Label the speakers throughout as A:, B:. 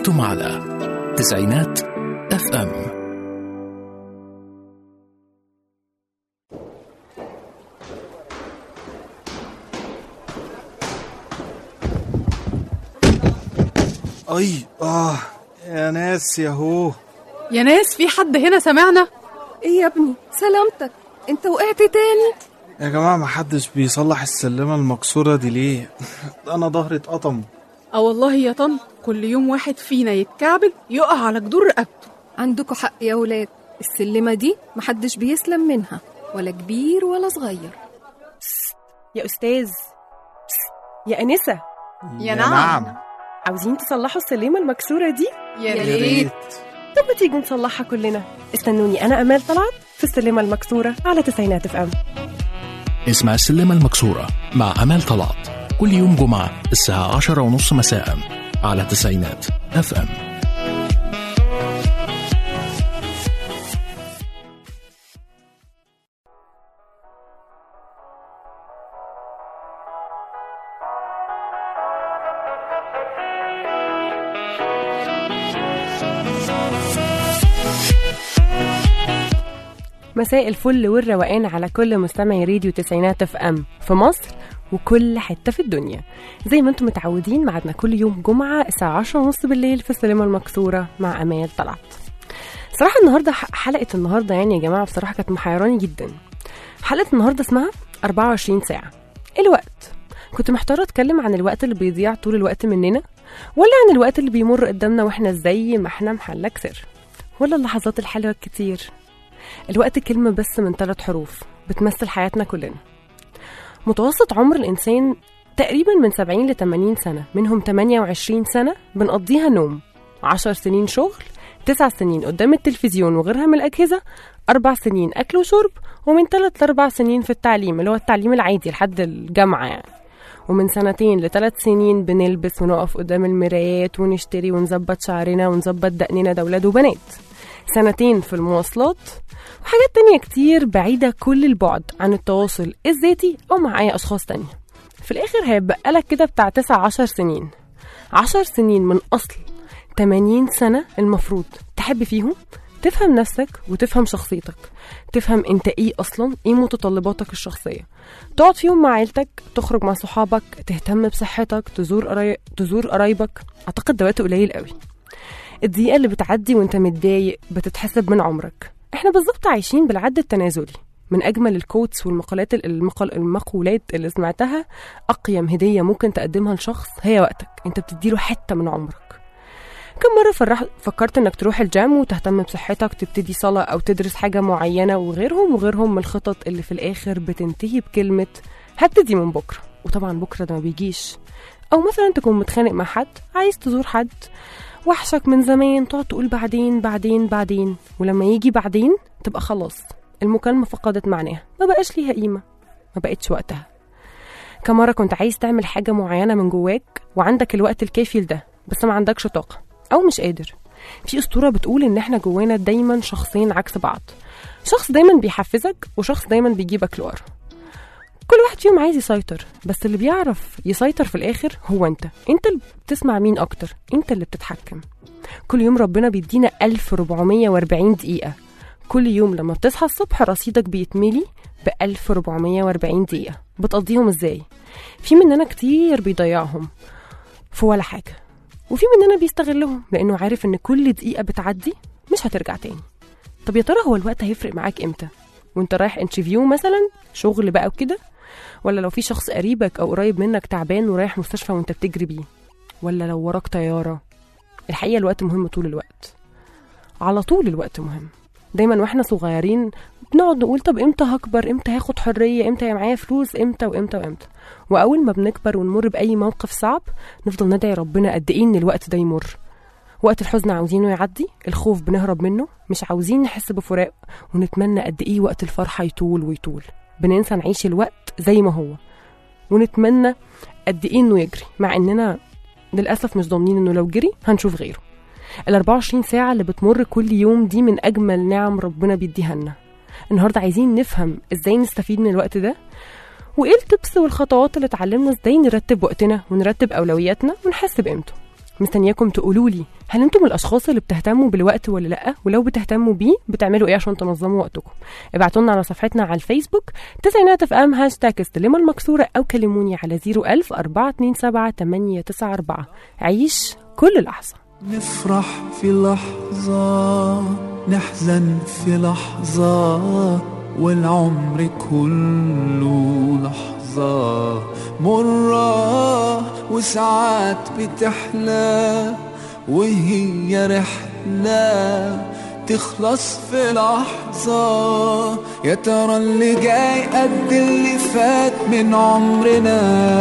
A: أنتم على تسعينات اف ام
B: اي اه يا ناس يا هو
C: يا ناس في حد هنا سمعنا
D: ايه يا ابني سلامتك انت وقعت تاني
B: يا جماعه ما حدش بيصلح السلمه المكسوره دي ليه انا ظهري اتقطم
C: اه والله يا طن كل يوم واحد فينا يتكعبل يقع على جدور رقبته
D: عندكوا حق يا ولاد السلمة دي محدش بيسلم منها ولا كبير ولا صغير
E: يا أستاذ يا أنسة
C: يا نعم.
E: عاوزين تصلحوا السلمة المكسورة دي؟
C: يا
B: يا
C: ريت
B: ريت
E: طب ما تيجوا نصلحها كلنا استنوني أنا أمال طلعت في السلمة المكسورة على تسعينات اف ام
A: اسمع السلمة المكسورة مع أمال طلعت كل يوم جمعة الساعة عشرة ونص مساء على تسعينات اف ام
E: مساء الفل والروقان على كل مستمعي راديو تسعينات اف ام في مصر وكل حتة في الدنيا زي ما انتم متعودين معادنا كل يوم جمعة الساعة عشرة ونص بالليل في السينما المكسورة مع أمال طلعت صراحة النهاردة ح- حلقة النهاردة يعني يا جماعة بصراحة كانت محيراني جدا حلقة النهاردة اسمها 24 ساعة الوقت كنت محتارة أتكلم عن الوقت اللي بيضيع طول الوقت مننا ولا عن الوقت اللي بيمر قدامنا واحنا زي ما احنا محلك سر ولا اللحظات الحلوة الكتير الوقت كلمة بس من ثلاث حروف بتمثل حياتنا كلنا متوسط عمر الإنسان تقريبا من 70 ل 80 سنة منهم 28 سنة بنقضيها نوم 10 سنين شغل 9 سنين قدام التلفزيون وغيرها من الأجهزة أربع سنين أكل وشرب ومن 3 ل 4 سنين في التعليم اللي هو التعليم العادي لحد الجامعة يعني ومن سنتين لثلاث سنين بنلبس ونقف قدام المرايات ونشتري ونظبط شعرنا ونظبط دقننا ده ولاد وبنات سنتين في المواصلات وحاجات تانية كتير بعيدة كل البعد عن التواصل الذاتي أو مع أي أشخاص تانية في الآخر هيبقى لك كده بتاع تسع عشر سنين عشر سنين من أصل 80 سنة المفروض تحب فيهم تفهم نفسك وتفهم شخصيتك تفهم انت ايه اصلا ايه متطلباتك الشخصية تقعد فيهم مع عيلتك تخرج مع صحابك تهتم بصحتك تزور قراي... تزور قرايبك اعتقد ده وقت قليل قوي الدقيقة اللي بتعدي وانت متضايق بتتحسب من عمرك احنا بالظبط عايشين بالعد التنازلي من اجمل الكوتس والمقالات المقال المقولات اللي سمعتها اقيم هديه ممكن تقدمها لشخص هي وقتك انت بتديله حته من عمرك كم مرة فرح فكرت انك تروح الجيم وتهتم بصحتك تبتدي صلاة او تدرس حاجة معينة وغيرهم وغيرهم من الخطط اللي في الاخر بتنتهي بكلمة هبتدي من بكرة وطبعا بكرة ده ما بيجيش او مثلا تكون متخانق مع حد عايز تزور حد وحشك من زمان تقعد تقول بعدين بعدين بعدين ولما يجي بعدين تبقى خلاص المكالمة فقدت معناها ما بقاش ليها قيمة ما بقتش وقتها كم مرة كنت عايز تعمل حاجة معينة من جواك وعندك الوقت الكافي لده بس ما عندكش طاقة أو مش قادر في أسطورة بتقول إن إحنا جوانا دايما شخصين عكس بعض شخص دايما بيحفزك وشخص دايما بيجيبك لورا كل واحد فيهم عايز يسيطر بس اللي بيعرف يسيطر في الآخر هو أنت أنت اللي بتسمع مين أكتر أنت اللي بتتحكم كل يوم ربنا بيدينا 1440 دقيقة كل يوم لما بتصحى الصبح رصيدك بيتملي ب 1440 دقيقة بتقضيهم ازاي؟ في مننا كتير بيضيعهم في ولا حاجة وفي مننا بيستغلهم لأنه عارف إن كل دقيقة بتعدي مش هترجع تاني طب يا ترى هو الوقت هيفرق معاك امتى؟ وانت رايح انترفيو مثلا شغل بقى وكده ولا لو في شخص قريبك او قريب منك تعبان ورايح مستشفى وانت بتجري بيه ولا لو وراك طيارة الحقيقة الوقت مهم طول الوقت على طول الوقت مهم دايما واحنا صغيرين بنقعد نقول طب امتى هكبر امتى هاخد حرية امتى يبقى معايا فلوس امتى وامتى وامتى واول ما بنكبر ونمر باي موقف صعب نفضل ندعي ربنا قد ايه ان الوقت ده يمر وقت الحزن عاوزينه يعدي الخوف بنهرب منه مش عاوزين نحس بفراق ونتمنى قد ايه وقت الفرحة يطول ويطول بننسى نعيش الوقت زي ما هو ونتمنى قد ايه انه يجري مع اننا للاسف مش ضامنين انه لو جري هنشوف غيره ال 24 ساعة اللي بتمر كل يوم دي من أجمل نعم ربنا بيديها لنا النهاردة عايزين نفهم إزاي نستفيد من الوقت ده وإيه التبس والخطوات اللي اتعلمنا إزاي نرتب وقتنا ونرتب أولوياتنا ونحس بقيمته مستنياكم تقولوا لي هل انتم من الاشخاص اللي بتهتموا بالوقت ولا لا ولو بتهتموا بيه بتعملوا ايه عشان تنظموا وقتكم ابعتوا لنا على صفحتنا على الفيسبوك تسعينات اف ام هاشتاج استلمة المكسورة او كلموني على 01000 427 894 عيش كل لحظة
F: نفرح في لحظة نحزن في لحظة والعمر كله لحظة مرة وساعات بتحلى وهي رحلة تخلص في لحظة يا ترى اللي جاي قد اللي فات من عمرنا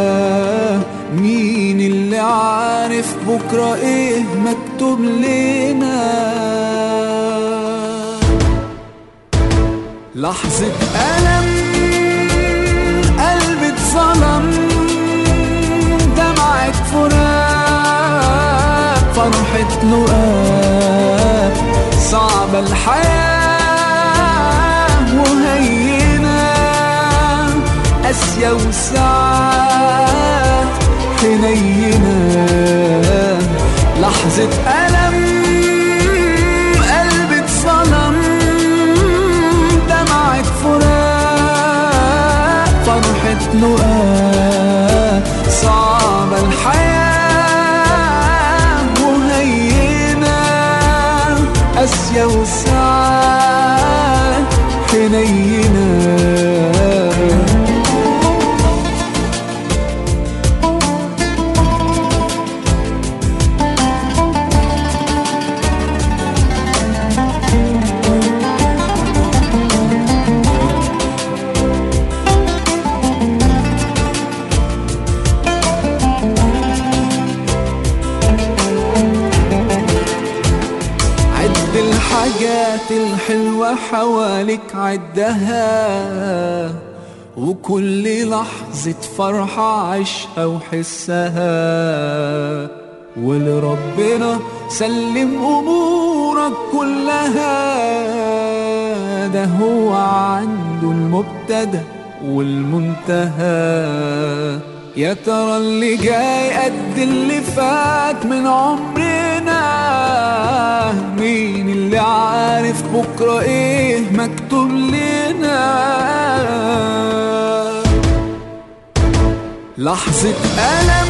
F: مين اللي عارف بكرة ايه مكتوب لنا لحظة ألم قلبي اتظلم دمعة فراق فرحة لقاء صعبة الحياة وهينة قاسية وساعات حنينة لحظة ألم قلبي اتظلم دمعة فراق فرحة لقاء صعبة الحياة وهينة قاسية وساعات حنينة عد الحاجات الحلوة حواليك عدها وكل لحظة فرحة عيشها وحسها ولربنا سلم أمورك كلها ده هو عنده المبتدأ والمنتهى يا ترى اللي جاي قد اللي فات من عمرنا مين اللي عارف بكرة ايه مكتوب لنا لحظة ألم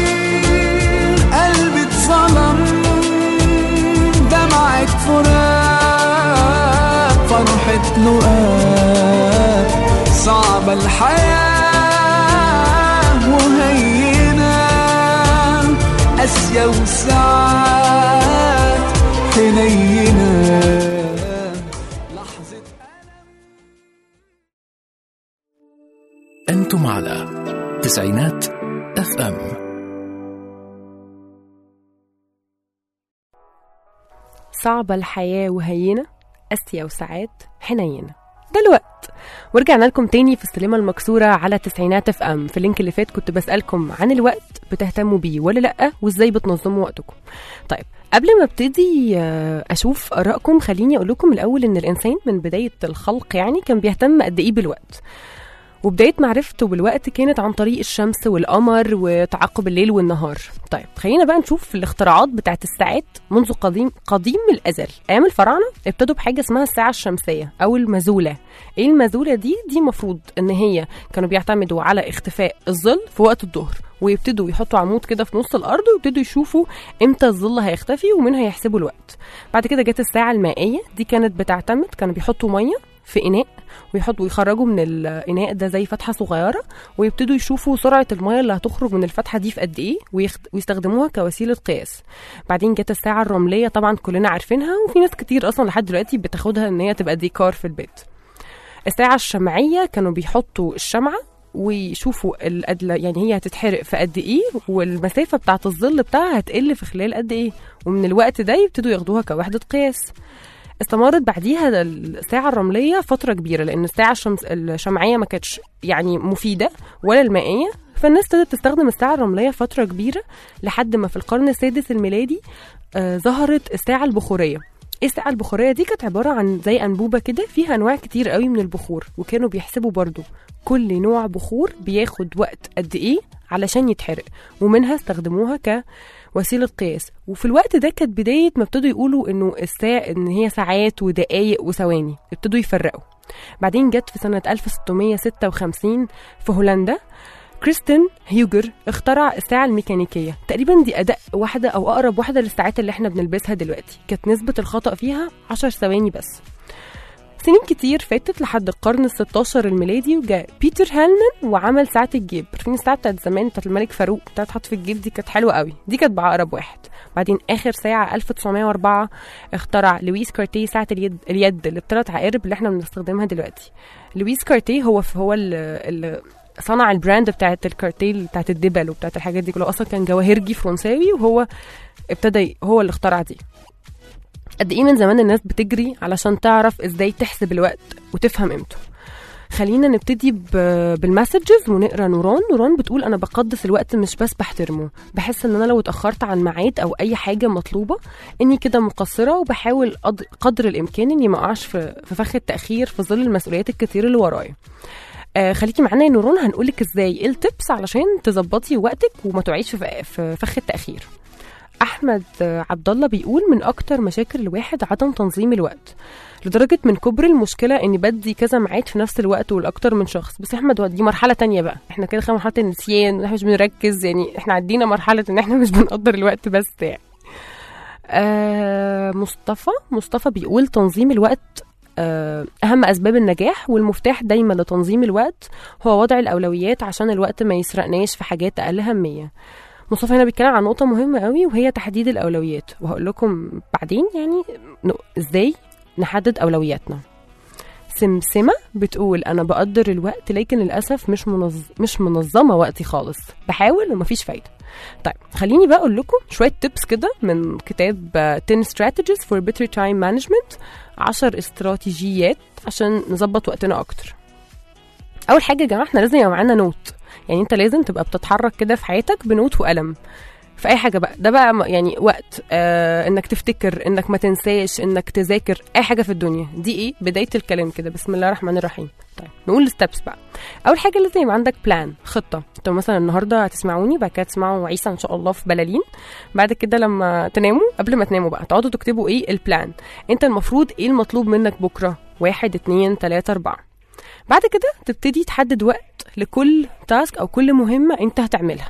F: قلبي اتظلم دمعة فراق فرحة لقاء صعبة الحياة وهينة قاسية وساعات حنينة لحظة
A: أنتم على تسعينات اف ام
E: صعبة الحياة وهينة قاسية وساعات حنينة ده الوقت ورجعنا لكم تاني في السلمة المكسورة على تسعينات اف ام في اللينك اللي فات كنت بسألكم عن الوقت بتهتموا بيه ولا لأ وازاي بتنظموا وقتكم طيب قبل ما ابتدي آه، اشوف ارائكم خليني اقول لكم الاول ان الانسان من بدايه الخلق يعني كان بيهتم قد ايه بالوقت وبداية معرفته بالوقت كانت عن طريق الشمس والقمر وتعاقب الليل والنهار طيب خلينا بقى نشوف الاختراعات بتاعت الساعات منذ قديم قديم الأزل أيام الفراعنة ابتدوا بحاجة اسمها الساعة الشمسية أو المزولة ايه المزولة دي دي مفروض ان هي كانوا بيعتمدوا على اختفاء الظل في وقت الظهر ويبتدوا يحطوا عمود كده في نص الارض ويبتدوا يشوفوا امتى الظل هيختفي ومنها يحسبوا الوقت بعد كده جت الساعه المائيه دي كانت بتعتمد كانوا بيحطوا ميه في اناء ويحطوا ويخرجوا من الاناء ده زي فتحه صغيره ويبتدوا يشوفوا سرعه الميه اللي هتخرج من الفتحه دي في قد ايه ويخت... ويستخدموها كوسيله قياس بعدين جت الساعه الرمليه طبعا كلنا عارفينها وفي ناس كتير اصلا لحد دلوقتي بتاخدها ان هي تبقى ديكور في البيت الساعه الشمعيه كانوا بيحطوا الشمعه ويشوفوا الأدلة يعني هي هتتحرق في قد ايه والمسافة بتاعة الظل بتاعها هتقل في خلال قد ايه ومن الوقت ده يبتدوا ياخدوها كوحدة قياس استمرت بعديها الساعة الرملية فترة كبيرة لأن الساعة الشمس الشمعية ما كانتش يعني مفيدة ولا المائية فالناس ابتدت تستخدم الساعة الرملية فترة كبيرة لحد ما في القرن السادس الميلادي آه ظهرت الساعة البخورية ايه الساعة البخورية دي كانت عبارة عن زي أنبوبة كده فيها أنواع كتير قوي من البخور وكانوا بيحسبوا برضو كل نوع بخور بياخد وقت قد ايه علشان يتحرق ومنها استخدموها وسيله قياس وفي الوقت ده كانت بدايه ما ابتدوا يقولوا انه الساعه ان هي ساعات ودقائق وثواني ابتدوا يفرقوا بعدين جت في سنه 1656 في هولندا كريستين هيوجر اخترع الساعة الميكانيكية تقريبا دي أداء واحدة أو أقرب واحدة للساعات اللي احنا بنلبسها دلوقتي كانت نسبة الخطأ فيها 10 ثواني بس سنين كتير فاتت لحد القرن ال16 الميلادي وجاء بيتر هالمان وعمل ساعة الجيب عارفين الساعة بتاعت زمان بتاعت الملك فاروق بتاعت تحط في الجيب دي كانت حلوة قوي دي كانت بأقرب واحد بعدين آخر ساعة 1904 اخترع لويس كارتيه ساعة اليد, اليد اللي بثلاث عقارب اللي احنا بنستخدمها دلوقتي لويس كارتيه هو هو اللي صنع البراند بتاعت الكارتيل بتاعت الدبل وبتاعت الحاجات دي كلها اصلا كان جواهرجي فرنساوي وهو ابتدى هو اللي اخترع دي قد ايه من زمان الناس بتجري علشان تعرف ازاي تحسب الوقت وتفهم قيمته خلينا نبتدي ب- بالمسجز ونقرا نوران نوران بتقول انا بقدس الوقت مش بس بحترمه بحس ان انا لو اتاخرت عن ميعاد او اي حاجه مطلوبه اني كده مقصره وبحاول قد- قدر الامكان اني ما اقعش في في فخ التاخير في ظل المسؤوليات الكتير اللي ورايا آه خليكي معانا يا نوران هنقولك ازاي ايه التبس علشان تظبطي وقتك وما تقعيش في, في فخ التاخير احمد آه، عبد الله بيقول من اكتر مشاكل الواحد عدم تنظيم الوقت لدرجه من كبر المشكله اني بدي كذا ميعاد في نفس الوقت والاكتر من شخص بس يا احمد هو دي مرحله تانية بقى احنا كده خدنا مرحله النسيان واحنا مش بنركز يعني احنا عدينا مرحله ان احنا مش بنقدر الوقت بس يعني آه مصطفى مصطفى بيقول تنظيم الوقت آه، أهم أسباب النجاح والمفتاح دايما لتنظيم الوقت هو وضع الأولويات عشان الوقت ما يسرقناش في حاجات أقل أهمية مصطفى هنا بيتكلم عن نقطة مهمة قوي وهي تحديد الأولويات وهقول لكم بعدين يعني ن- إزاي نحدد أولوياتنا سمسمة بتقول أنا بقدر الوقت لكن للأسف مش منظ... مش منظمة وقتي خالص بحاول ومفيش فايدة طيب خليني بقى أقول لكم شوية تيبس كده من كتاب آه، 10 strategies for better time management 10 استراتيجيات عشان نظبط وقتنا أكتر أول حاجة يا جماعة احنا لازم يبقى معانا نوت يعني انت لازم تبقى بتتحرك كده في حياتك بنوت وقلم في اي حاجه بقى ده بقى م- يعني وقت آه انك تفتكر انك ما تنساش انك تذاكر اي حاجه في الدنيا دي ايه بدايه الكلام كده بسم الله الرحمن الرحيم طيب نقول الستبس بقى اول حاجه لازم يبقى عندك بلان خطه انتوا مثلا النهارده هتسمعوني بعد كده تسمعوا عيسى ان شاء الله في بلالين بعد كده لما تناموا قبل ما تناموا بقى تقعدوا تكتبوا ايه البلان انت المفروض ايه المطلوب منك بكره واحد اتنين تلاته اربعه بعد كده تبتدي تحدد وقت لكل تاسك او كل مهمه انت هتعملها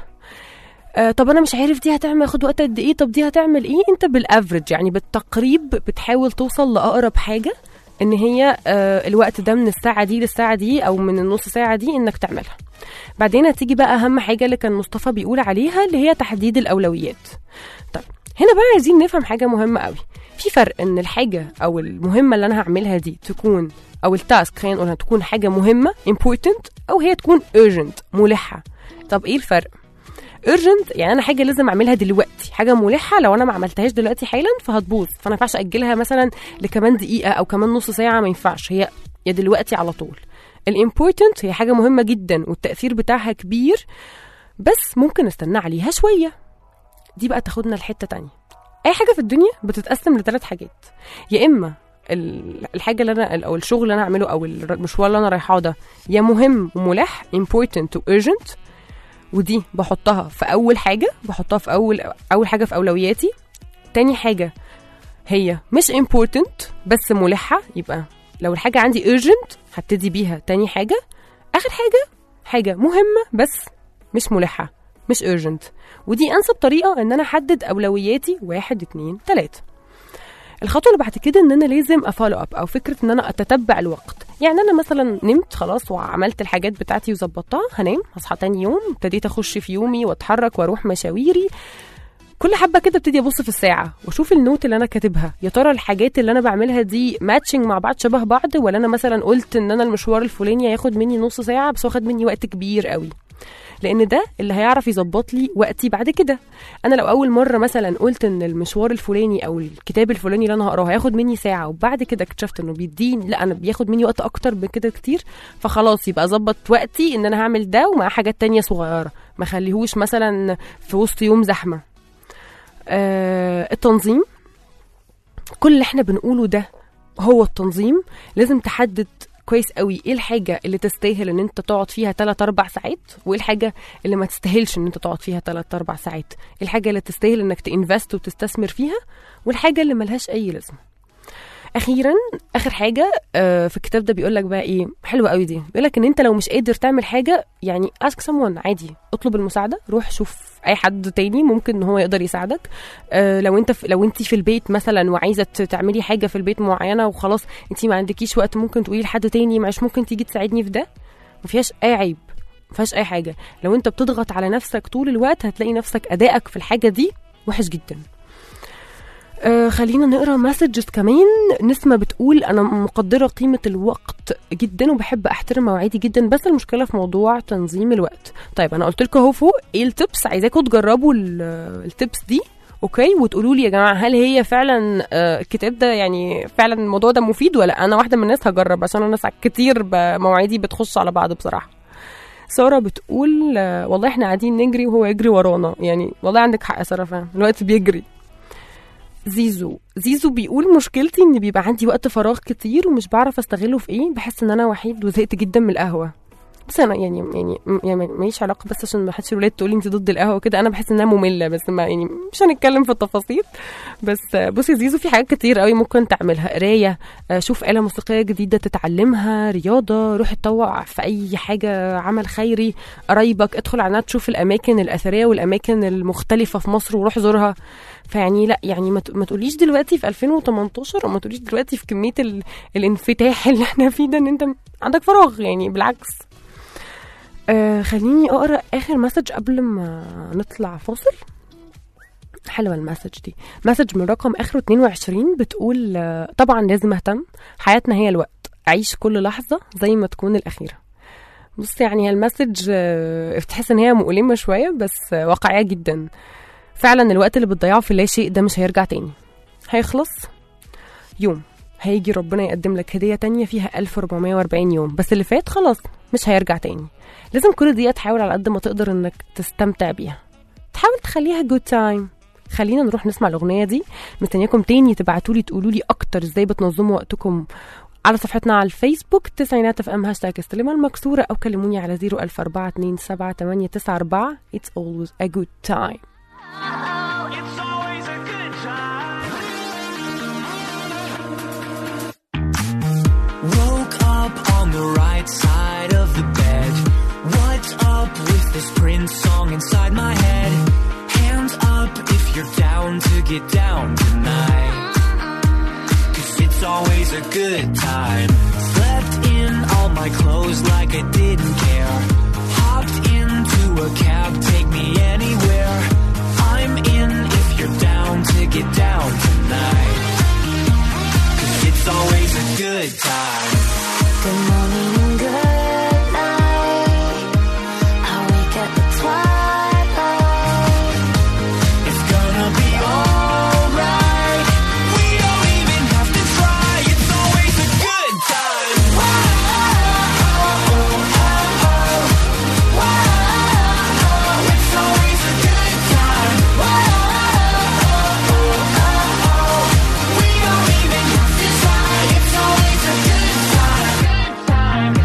E: آه طب انا مش عارف دي هتعمل خد وقت قد ايه طب دي هتعمل ايه انت بالافرج يعني بالتقريب بتحاول توصل لاقرب حاجه ان هي آه الوقت ده من الساعه دي للساعه دي او من النص ساعه دي انك تعملها بعدين هتيجي بقى اهم حاجه اللي كان مصطفى بيقول عليها اللي هي تحديد الاولويات طيب هنا بقى عايزين نفهم حاجه مهمه قوي في فرق ان الحاجه او المهمه اللي انا هعملها دي تكون او التاسك خلينا نقولها تكون حاجه مهمه important او هي تكون urgent ملحه طب ايه الفرق urgent يعني انا حاجه لازم اعملها دلوقتي حاجه ملحه لو انا ما عملتهاش دلوقتي حالا فهتبوظ فانا ما ينفعش اجلها مثلا لكمان دقيقه او كمان نص ساعه ما ينفعش هي يا دلوقتي على طول الامبورتنت هي حاجه مهمه جدا والتاثير بتاعها كبير بس ممكن استنى عليها شويه دي بقى تاخدنا لحته تانية اي حاجه في الدنيا بتتقسم لثلاث حاجات يا اما ال- الحاجه اللي انا او الشغل اللي انا اعمله او المشوار اللي انا رايحاه ده يا مهم وملح important و urgent ودي بحطها في اول حاجه بحطها في اول اول حاجه في اولوياتي تاني حاجه هي مش important بس ملحه يبقى لو الحاجه عندي urgent هبتدي بيها تاني حاجه اخر حاجه حاجه مهمه بس مش ملحه مش urgent ودي انسب طريقه ان انا احدد اولوياتي واحد اتنين تلاته الخطوه اللي بعد كده ان انا لازم افولو اب او فكره ان انا اتتبع الوقت يعني انا مثلا نمت خلاص وعملت الحاجات بتاعتي وظبطتها هنام هصحى تاني يوم ابتديت اخش في يومي واتحرك واروح مشاويري كل حبه كده ابتدي ابص في الساعه واشوف النوت اللي انا كاتبها يا ترى الحاجات اللي انا بعملها دي ماتشنج مع بعض شبه بعض ولا انا مثلا قلت ان انا المشوار الفلاني هياخد مني نص ساعه بس واخد مني وقت كبير قوي لان ده اللي هيعرف يظبط لي وقتي بعد كده انا لو اول مره مثلا قلت ان المشوار الفلاني او الكتاب الفلاني اللي انا هقراه هياخد مني ساعه وبعد كده اكتشفت انه بيديني لا انا بياخد مني وقت اكتر من كده كتير فخلاص يبقى اظبط وقتي ان انا هعمل ده ومع حاجات تانية صغيره ما خليهوش مثلا في وسط يوم زحمه آه التنظيم كل اللي احنا بنقوله ده هو التنظيم لازم تحدد كويس قوي ايه الحاجه اللي تستاهل ان انت تقعد فيها 3 4 ساعات وايه الحاجه اللي ما تستاهلش ان انت تقعد فيها 3 4 ساعات ايه الحاجه اللي تستاهل انك تنفست وتستثمر فيها والحاجه اللي ملهاش اي لازمه اخيرا اخر حاجه آه، في الكتاب ده بيقول لك بقى ايه حلوه قوي دي بيقول لك ان انت لو مش قادر تعمل حاجه يعني ask someone عادي اطلب المساعده روح شوف اي حد تاني ممكن ان هو يقدر يساعدك آه، لو انت في لو انت في البيت مثلا وعايزه ت- تعملي حاجه في البيت معينه وخلاص انت ما عندكيش وقت ممكن تقولي لحد تاني معلش ممكن تيجي تساعدني في ده ما فيهاش اي عيب ما فيهاش اي حاجه لو انت بتضغط على نفسك طول الوقت هتلاقي نفسك ادائك في الحاجه دي وحش جدا آه خلينا نقرا مسجز كمان نسمة بتقول انا مقدره قيمه الوقت جدا وبحب احترم مواعيدي جدا بس المشكله في موضوع تنظيم الوقت طيب انا قلت لكم اهو فوق ايه التبس عايزاكم تجربوا ال- التبس دي اوكي وتقولوا لي يا جماعه هل هي فعلا آه، الكتاب ده يعني فعلا الموضوع ده مفيد ولا انا واحده من الناس هجرب عشان انا ساعات كتير ب- مواعيدي بتخش على بعض بصراحه ساره بتقول آه، والله احنا قاعدين نجري وهو يجري ورانا يعني والله عندك حق يا ساره فعلا الوقت بيجري زيزو زيزو بيقول مشكلتي ان بيبقى عندي وقت فراغ كتير ومش بعرف استغله في ايه بحس ان انا وحيد وزهقت جدا من القهوه بس انا يعني يعني يعني ماليش علاقه بس عشان ما حدش الولاد تقولي انت ضد القهوه كده انا بحس انها ممله بس ما يعني مش هنتكلم في التفاصيل بس آه، بصي يا زيزو في حاجات كتير قوي ممكن تعملها قرايه آه، شوف آلة موسيقية جديدة تتعلمها رياضة روح اتطوع في أي حاجة عمل خيري قرايبك ادخل على النت شوف الأماكن الأثرية والأماكن المختلفة في مصر وروح زورها فيعني لا يعني ما ت- ما تقوليش دلوقتي في 2018 او ما تقوليش دلوقتي في كميه ال... الانفتاح اللي احنا فيه ده ان انت عندك فراغ يعني بالعكس آه خليني اقرا اخر مسج قبل ما نطلع فاصل حلوه المسج دي مسج من رقم اخره 22 بتقول آه، طبعا لازم اهتم حياتنا هي الوقت عيش كل لحظه زي ما تكون الاخيره بص يعني هي المسج آه، تحس ان هي مؤلمه شويه بس آه، واقعيه جدا فعلا الوقت اللي بتضيعه في لا شيء ده مش هيرجع تاني هيخلص يوم هيجي ربنا يقدم لك هدية تانية فيها 1440 يوم بس اللي فات خلاص مش هيرجع تاني لازم كل دقيقة تحاول على قد ما تقدر انك تستمتع بيها تحاول تخليها جود تايم خلينا نروح نسمع الأغنية دي مستنياكم تاني تبعتولي تقولولي أكتر ازاي بتنظموا وقتكم على صفحتنا على الفيسبوك تسعينات اف ام هاشتاج استلمة المكسورة أو كلموني على 01427 It's always a good time
G: It's always a good time. Woke up on the right side of the bed. What's up with this Prince song inside my head? Hands up if you're down to get down tonight. Cause it's always a good time. Slept in all my clothes like I didn't care. Hopped into a cab, take me anywhere. I'm in if you're down to get down tonight. Cause it's always a good time.
H: Good morning, good night. I wake at the twilight.
G: It's gonna be alright. We don't even have to try. It's always a good time. It's always a good time. We don't even have to try. It's always a good time.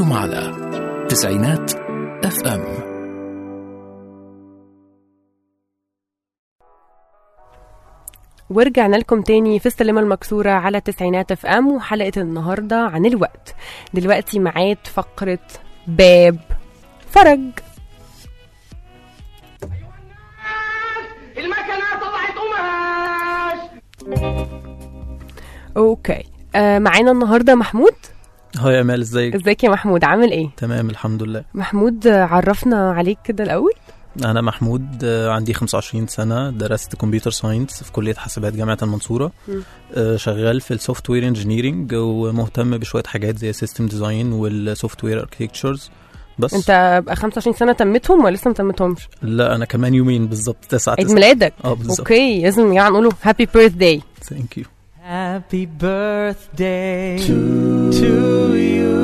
A: أنتم على تسعينات اف ام
E: ورجعنا لكم تاني في السلمة المكسورة على تسعينات اف ام وحلقة النهاردة عن الوقت دلوقتي معاد فقرة باب فرج
I: المكنة طلعت قماش
E: اوكي آه معانا النهاردة محمود
J: هاي امال ازيك
E: ازيك يا محمود عامل ايه
J: تمام الحمد لله
E: محمود آه، عرفنا عليك كده الاول
J: انا محمود آه، عندي 25 سنه درست كمبيوتر ساينس في كليه حاسبات جامعه المنصوره
E: مم.
J: آه، شغال في السوفت وير انجينيرنج ومهتم بشويه حاجات زي سيستم ديزاين والسوفت وير اركتكتشرز بس
E: انت بقى 25 سنة تمتهم ولا لسه ما تمتهمش
J: لا انا كمان يومين بالظبط 9
E: عيد ميلادك
J: اه بالظبط
E: اوكي لازم يعني نقوله هابي بيرث داي
J: ثانك يو
F: Happy birthday to you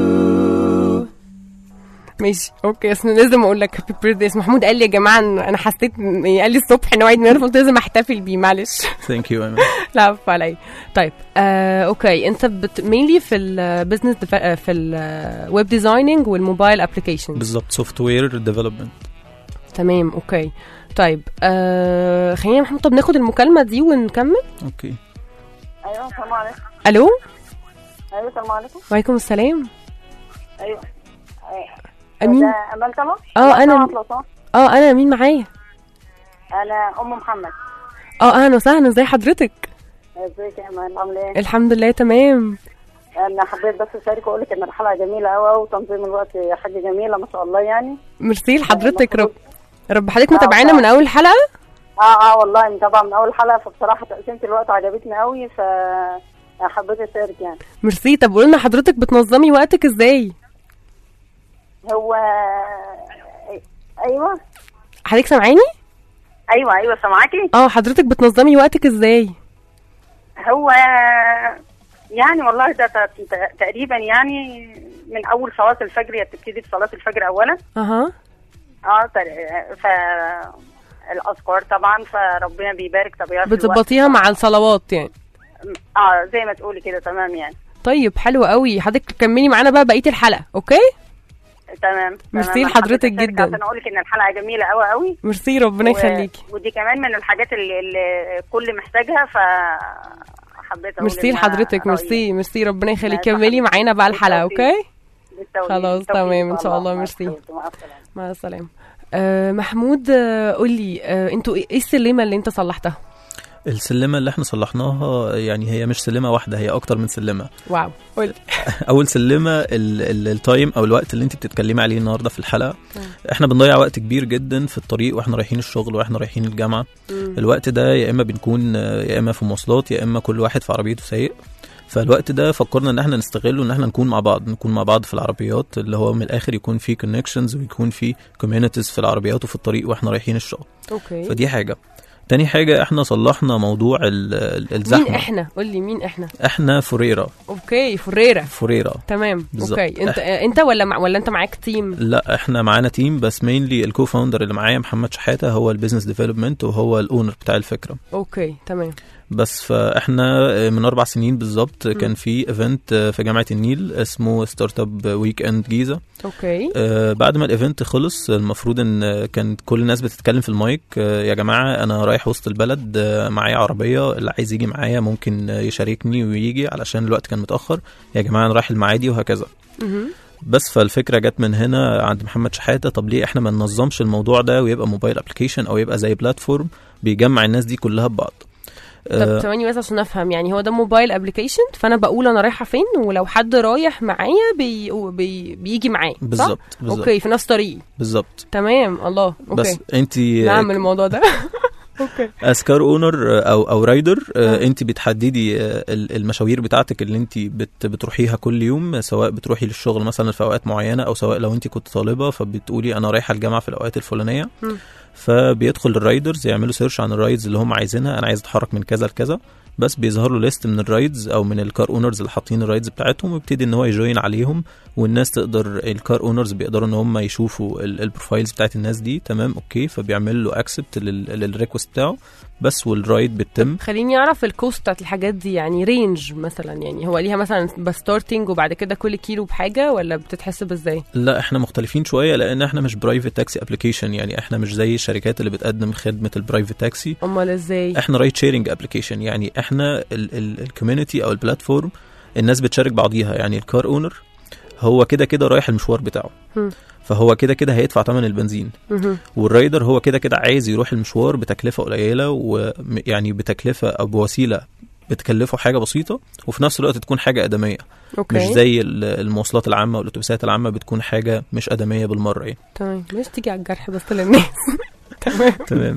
E: ماشي اوكي اصل لازم اقول لك هابي بيرث داي محمود قال لي يا جماعه إن انا حسيت إن- يعني قال لي الصبح ان هو عيد ميلاد فقلت لازم احتفل بيه معلش
J: ثانك يو
E: لا عفو علي طيب آه، اوكي انت بت مينلي في البزنس في الويب ديزايننج والموبايل ابلكيشنز
J: بالظبط سوفت وير ديفلوبمنت
E: تمام اوكي طيب آه خلينا يا محمود طب ناخد المكالمه دي ونكمل
J: اوكي
K: ايوه السلام عليكم
E: الو
K: ايوه السلام عليكم
E: وعليكم السلام
K: ايوه
E: امين
K: ده امال طبعا
E: اه انا
K: لو سمحت.
E: اه انا مين معايا
K: انا ام محمد
E: اه اهلا وسهلا ازي حضرتك
K: ازيك يا امال عامله ايه
E: الحمد لله تمام
K: انا حبيت بس اشارك واقول لك ان الحلقه جميله قوي وتنظيم الوقت حاجه جميله ما شاء الله يعني
E: ميرسي لحضرتك رب رب حضرتك
K: آه،
E: متابعانا
K: طبعا.
E: من اول حلقه
K: اه اه والله متابعه من اول حلقه فبصراحه تقسيمه الوقت عجبتني قوي ف حبيت اشارك يعني
E: ميرسي طب قولنا حضرتك بتنظمي وقتك ازاي
K: هو ايوه
E: حضرتك سامعاني
K: ايوه ايوه سامعاكي
E: اه حضرتك بتنظمي وقتك ازاي
K: هو يعني والله ده ت- ت- تقريبا يعني من اول صلاه الفجر هي بتبتدي بصلاه الفجر اولا
E: اها
K: اه تر- ف الاذكار طبعا فربنا بيبارك طبيعي في الوقت.
E: بتظبطيها مع الصلوات يعني
K: اه زي ما تقولي كده تمام يعني
E: طيب حلو قوي حضرتك كملي معانا بقى بقيه الحلقه اوكي
K: تمام
E: ميرسي
K: تمام. أنا
E: لحضرتك
K: حبيت أشارك
E: جدا.
K: عشان اقول لك ان الحلقه جميله قوي قوي
E: ميرسي ربنا
K: و-
E: يخليكي
K: ودي كمان من الحاجات اللي, اللي الكل محتاجها ف حبيت اقول
E: ميرسي
K: إن
E: لحضرتك
K: رأيي.
E: ميرسي ميرسي ربنا يخليكي
K: ماشي
E: كملي معانا بقى الحلقه
K: بالتوفيق.
E: اوكي
K: بالتوفيق.
E: خلاص
K: بالتوفيق
E: تمام ان شاء الله
K: مع
E: ميرسي
K: السلامة. مع السلامه
E: مع السلامه آه محمود آه قولي آه انتوا ايه إيه السلمه اللي انت صلحتها
J: السلمه اللي احنا صلحناها يعني هي مش سلمه واحده هي اكتر من سلمه
E: واو قولي
J: اول سلمه ال- ال- التايم او الوقت اللي انت بتتكلمي عليه النهارده في الحلقه احنا بنضيع وقت كبير جدا في الطريق واحنا رايحين الشغل واحنا رايحين الجامعه
E: مم.
J: الوقت ده يا اما بنكون آه، يا اما في مواصلات يا اما كل واحد في عربيته سايق فالوقت ده فكرنا ان احنا نستغله ان احنا نكون مع بعض نكون مع بعض في العربيات اللي هو من الاخر يكون في كونكشنز ويكون في كوميونيتيز في العربيات وفي الطريق واحنا رايحين الشغل
E: اوكي
J: فدي حاجه تاني حاجه احنا صلحنا موضوع ال- ال-
E: مين
J: الزحمه
E: احنا قولي مين احنا
J: احنا فوريرا
E: اوكي فريرة
J: فوريرا
E: تمام
J: بالظبط.
E: اوكي انت آه، انت ولا مع ولا انت معاك تيم
J: لا احنا معانا تيم بس مينلي الكو فاوندر اللي معايا محمد شحاته هو البيزنس ديفلوبمنت وهو الاونر بتاع الفكره
E: اوكي تمام
J: بس فاحنا من اربع سنين بالظبط كان في ايفنت في جامعه النيل اسمه ستارت اب ويك اند جيزه
E: اوكي
J: آه، بعد ما الايفنت خلص المفروض ان كانت كل الناس بتتكلم في المايك آه، يا جماعه انا رايح وسط البلد آه، معايا عربيه اللي عايز يجي معايا ممكن آه، يشاركني ويجي علشان الوقت كان متاخر يا جماعه انا رايح المعادي وهكذا
E: مهم.
J: بس فالفكره جت من هنا عند محمد شحاته طب ليه احنا ما ننظمش الموضوع ده ويبقى موبايل ابلكيشن او يبقى زي بلاتفورم بيجمع الناس دي كلها ببعض
E: طب
J: آه،
E: ثواني بس عشان افهم يعني هو ده موبايل ابلكيشن فانا بقول انا رايحه فين ولو حد رايح معايا بي... بي... بيجي معايا صح؟
J: بالظبط بالظبط
E: اوكي في نفس طريقي
J: بالظبط
E: تمام الله اوكي
J: بس انت
E: نعمل الموضوع ده اوكي
J: اسكار اونر او او رايدر انت بتحددي آه، ال- المشاوير بتاعتك اللي انت بت بتروحيها كل يوم سواء بتروحي للشغل مثلا في اوقات معينه او سواء لو انت كنت طالبه فبتقولي انا رايحه الجامعه في الاوقات
E: مم.
J: الفلانيه فبيدخل الرايدرز يعملوا سيرش عن الرايدز اللي هم عايزينها انا عايز اتحرك من كذا لكذا بس بيظهر له ليست من الرايدز او من الكار اونرز اللي حاطين الرايدز بتاعتهم ويبتدي ان هو يجوين عليهم والناس تقدر الكار اونرز بيقدروا ان هم يشوفوا ال- البروفايلز بتاعت الناس دي تمام اوكي فبيعمل له اكسبت للريكوست بتاعه بس والرايد بتتم
E: خليني اعرف الكوست بتاعت الحاجات دي يعني رينج مثلا يعني هو ليها مثلا بستارتنج وبعد كده كل كيلو بحاجه ولا بتتحسب ازاي
J: لا احنا مختلفين شويه لان احنا مش برايفت تاكسي ابلكيشن يعني احنا مش زي الشركات اللي بتقدم خدمه البرايفت تاكسي
E: امال ازاي
J: احنا رايد شيرنج ابلكيشن يعني احنا الكوميونتي او البلاتفورم الناس بتشارك بعضيها يعني الكار اونر هو كده كده رايح المشوار بتاعه
E: هم.
J: فهو كده كده هيدفع ثمن البنزين
E: مهم.
J: والرايدر هو كده كده عايز يروح المشوار بتكلفه قليله ويعني بتكلفه او بوسيله بتكلفه حاجه بسيطه وفي نفس الوقت تكون حاجه ادميه
E: اوكي
J: مش زي ال- المواصلات العامه والاتوبيسات العامه بتكون حاجه مش ادميه بالمره يعني
E: تمام مش تيجي على الجرح بس للناس تمام
J: تمام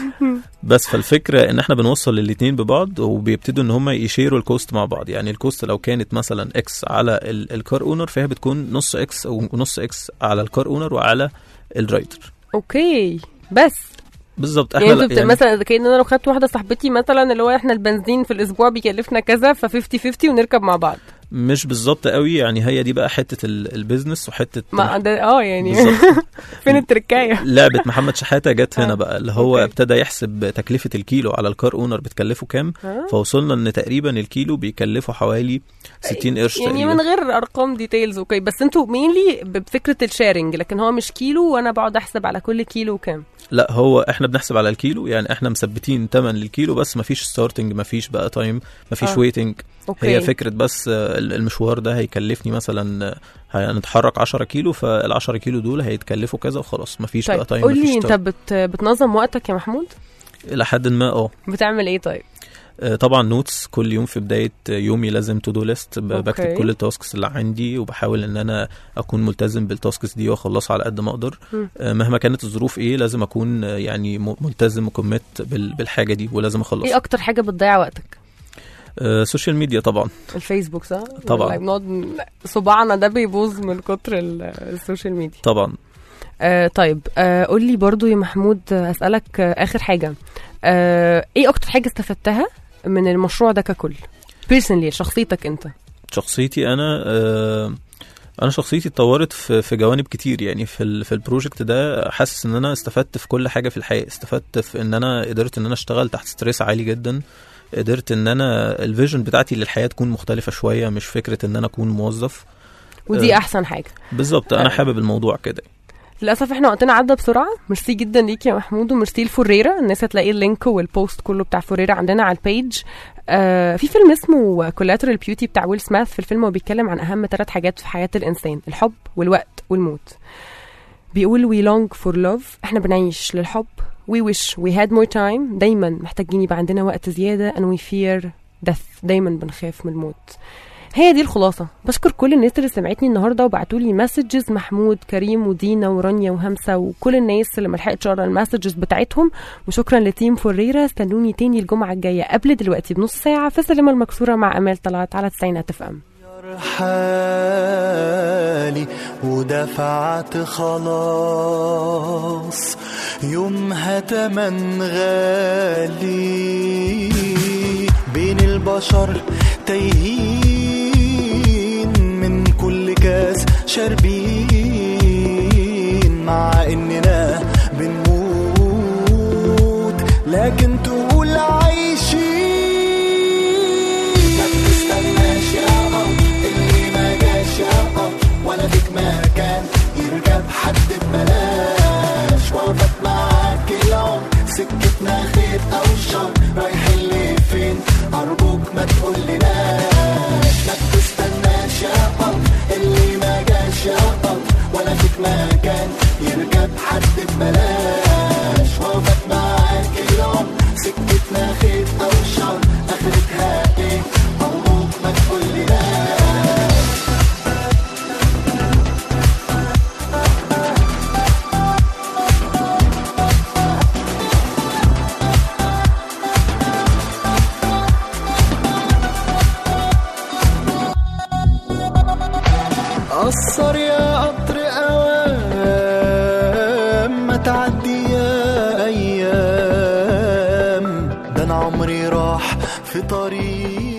J: بس فالفكره ان احنا بنوصل الاتنين ببعض وبيبتدوا ان هم يشيروا الكوست مع بعض يعني الكوست لو كانت مثلا اكس على ال- الكار اونر فهي بتكون نص اكس او نص اكس على الكار اونر وعلى الرايدر
E: اوكي بس
J: بالظبط
E: يعني
J: احنا
E: انتوا
J: لا-
E: بت...
J: يعني
E: مثلا اذا كان انا لو خدت واحده صاحبتي مثلا اللي هو احنا البنزين في الاسبوع بيكلفنا كذا ف 50 50 ونركب مع بعض
J: مش بالظبط قوي يعني هي دي بقى حته ال- البيزنس وحته
E: ما ده اه يعني
J: بالظبط.
E: فين التركايه
J: لعبه محمد شحاته جت هنا
E: آه.
J: بقى اللي هو
E: أوكي.
J: ابتدى يحسب تكلفه الكيلو على الكار اونر بتكلفه كام
E: آه.
J: فوصلنا ان تقريبا الكيلو بيكلفه حوالي 60 قرش
E: يعني
J: تقريبا
E: من غير ارقام ديتيلز اوكي بس انتوا مينلي بفكره الشيرنج لكن هو مش كيلو وانا بقعد احسب على كل كيلو كام
J: لا هو احنا بنحسب على الكيلو يعني احنا مثبتين تمن للكيلو بس مفيش ستارتنج مفيش بقى تايم مفيش
E: آه.
J: ويتنج
E: اوكي
J: هي فكره بس آه، المشوار ده هيكلفني مثلا آه، هنتحرك 10 كيلو فال 10 كيلو دول هيتكلفوا كذا وخلاص مفيش
E: طيب
J: بقى تايم
E: قول لي
J: مفيش
E: انت
J: تايم.
E: بت... بتنظم وقتك يا محمود
J: الى حد ما اه
E: بتعمل ايه طيب
J: آه، طبعا نوتس كل يوم في بدايه يومي لازم تو دو ليست
E: أوكي.
J: بكتب كل التاسكس اللي عندي وبحاول ان انا اكون ملتزم بالتاسكس دي واخلصها على قد ما اقدر
E: مم.
J: آه، مهما كانت الظروف ايه لازم اكون آه، يعني م- ملتزم وكوميت بال- بالحاجه دي ولازم
E: ايه
J: اخلصها
E: اكتر حاجه بتضيع وقتك
J: آه، سوشيال ميديا طبعا
E: الفيسبوك صح
J: طبعاً.
E: والله بنقعد صباعنا ده بيبوظ من كتر ال- السوشيال ميديا
J: طبعا
E: آه طيب آه قول لي برضو يا محمود آه، اسالك آه اخر حاجه آه ايه اكتر حاجه استفدتها من المشروع ده ككل بيرسونلي شخصيتك انت
J: شخصيتي انا آه، انا شخصيتي اتطورت في في جوانب كتير يعني في ال في البروجكت ده حاسس ان انا استفدت في كل حاجه في الحياه استفدت في ان انا قدرت ان انا اشتغل تحت ستريس عالي جدا قدرت ان انا الفيجن بتاعتي للحياه تكون مختلفه شويه مش فكره ان انا اكون موظف
E: ودي
J: آه.
E: احسن حاجه
J: بالظبط انا حابب الموضوع كده
E: للاسف احنا وقتنا عدى بسرعه ميرسي جدا ليك يا محمود وميرسي لفوريرا الناس هتلاقي اللينك والبوست كله بتاع فوريرا عندنا على البيج آه في فيلم اسمه كولاترال بيوتي بتاع ويل سميث في الفيلم هو بيتكلم عن اهم ثلاث حاجات في حياه الانسان الحب والوقت والموت بيقول we long for love احنا بنعيش للحب we wish we had more time دايما محتاجين يبقى عندنا وقت زيادة and we fear death دايما بنخاف من الموت هي دي الخلاصة بشكر كل الناس اللي سمعتني النهاردة وبعتوا لي مسجز محمود كريم ودينا ورانيا وهمسة وكل الناس اللي ملحقتش اقرا المسجز بتاعتهم وشكرا لتيم فوريرا استنوني تاني الجمعة الجاية قبل دلوقتي بنص ساعة في السلامة المكسورة مع أمال طلعت على تسعينات اف ام
L: حالي ودفعت خلاص يومها تمن غالي بين البشر تايهين من كل كاس شاربين مع اننا بنموت لكن تقول عايشين ما تستناش يا قمر اللي ما جاش يا قمر ولا فيك مكان يركب حد ببلاش وقفت معاك العمر سكتنا خير او شر رايحين لفين ارجوك ما تقولناش ما تستناش يا قمر اللي ما جاش يا قمر ولا فيك مكان يركب حد ببلاش وقفت معاك العمر سكتنا خير او شر اخرتها ايه ارجوك ما تقولناش قصر يا قطر اوام ما تعدي يا ايام ده انا عمري راح في طريق